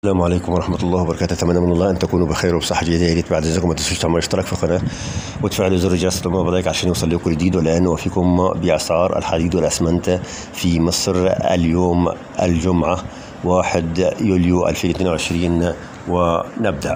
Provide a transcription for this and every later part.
السلام عليكم ورحمة الله وبركاته أتمنى من الله أن تكونوا بخير وبصحة جيدة يا ريت بعد إذنكم ما تنسوش تعملوا اشتراك في القناة وتفعلوا زر الجرس لما بلايك عشان يوصل لكم جديد والآن نوفيكم بأسعار الحديد والأسمنت في مصر اليوم الجمعة 1 يوليو 2022 ونبدأ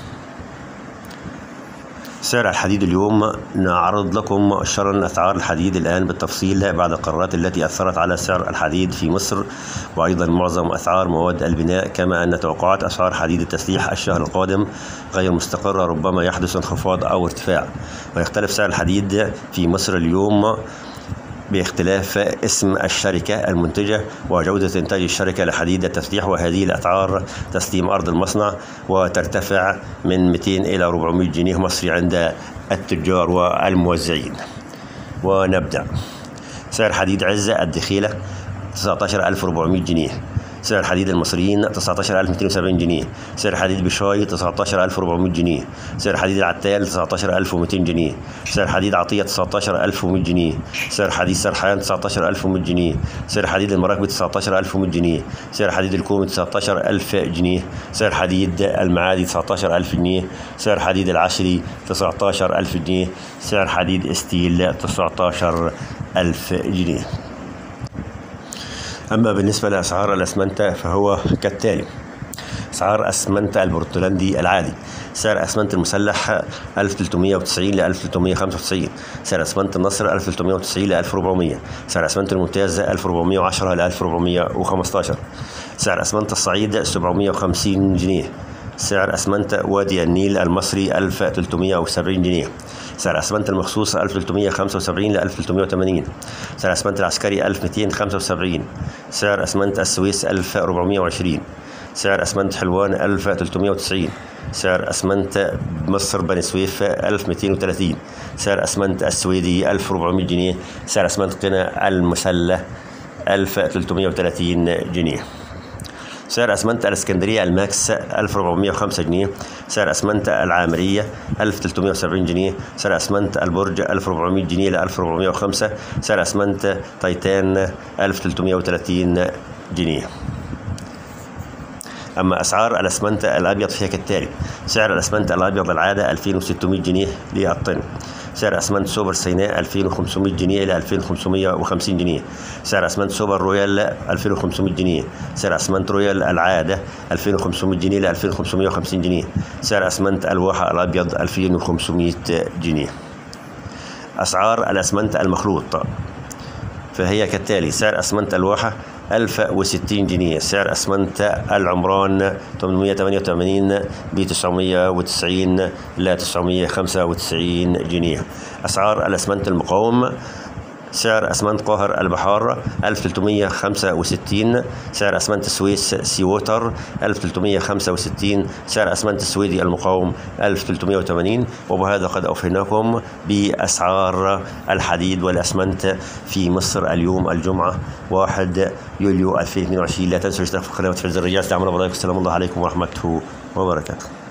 سعر الحديد اليوم نعرض لكم شرا أسعار الحديد الآن بالتفصيل بعد القرارات التي أثرت على سعر الحديد في مصر وأيضا معظم أسعار مواد البناء كما أن توقعات أسعار حديد التسليح الشهر القادم غير مستقرة ربما يحدث انخفاض أو ارتفاع ويختلف سعر الحديد في مصر اليوم باختلاف اسم الشركة المنتجة وجودة إنتاج الشركة لحديد التسليح وهذه الأسعار تسليم أرض المصنع وترتفع من 200 إلى 400 جنيه مصري عند التجار والموزعين ونبدأ سعر حديد عزة الدخيلة 19400 جنيه سعر حديد المصريين 19270 جنيه سعر حديد بشاي 19400 جنيه سعر حديد العتال 19200 جنيه سعر حديد عطية 19100 جنيه سعر حديد سرحان 19100 جنيه سعر حديد المراكبي 19100 جنيه سعر حديد الكومي 19000 جنيه سعر حديد المعادي 19000 جنيه سعر حديد العشري 19000 جنيه سعر حديد ستيل 19000 جنيه أما بالنسبة لأسعار الأسمنت فهو كالتالي أسعار أسمنت البرتلاندي العادي سعر أسمنت المسلح 1390 ل 1395 سعر أسمنت النصر 1390 ل 1400 سعر أسمنت الممتاز 1410 ل 1415 سعر أسمنت الصعيد 750 جنيه سعر أسمنت وادي النيل المصري 1370 جنيه سعر أسمنت المخصوص 1375 ل 1380 سعر أسمنت العسكري 1275 سعر أسمنت السويس 1420 سعر أسمنت حلوان 1390 سعر أسمنت مصر بني سويف 1230 سعر أسمنت السويدي 1400 جنيه سعر أسمنت قنا المسلة 1330 جنيه سعر اسمنت الاسكندريه الماكس 1405 جنيه سعر اسمنت العامريه 1370 جنيه سعر اسمنت البرج 1400 جنيه ل 1405 سعر اسمنت تايتان 1330 جنيه أما أسعار الأسمنت الأبيض فهي كالتالي سعر الأسمنت الأبيض العادة 2600 جنيه للطن سعر أسمنت سوبر سيناء 2500 جنيه إلى 2550 جنيه سعر أسمنت سوبر رويال 2500 جنيه سعر أسمنت رويال العادة 2500 جنيه إلى 2550 جنيه سعر أسمنت الواحة الأبيض 2500 جنيه أسعار الأسمنت المخلوط فهي كالتالي سعر أسمنت الواحة 1060 جنيه سعر أسمنت العمران 888 ب 990 ل 995 جنيه أسعار الأسمنت المقاوم سعر أسمنت قاهر البحار 1365 سعر أسمنت السويس سي ووتر 1365 سعر أسمنت السويدي المقاوم 1380 وبهذا قد أوفيناكم بأسعار الحديد والأسمنت في مصر اليوم الجمعة 1 يوليو 2022 لا تنسوا الاشتراك في القناة وتفعيل زر الرجال دعمنا بلايك والسلام الله عليكم ورحمته وبركاته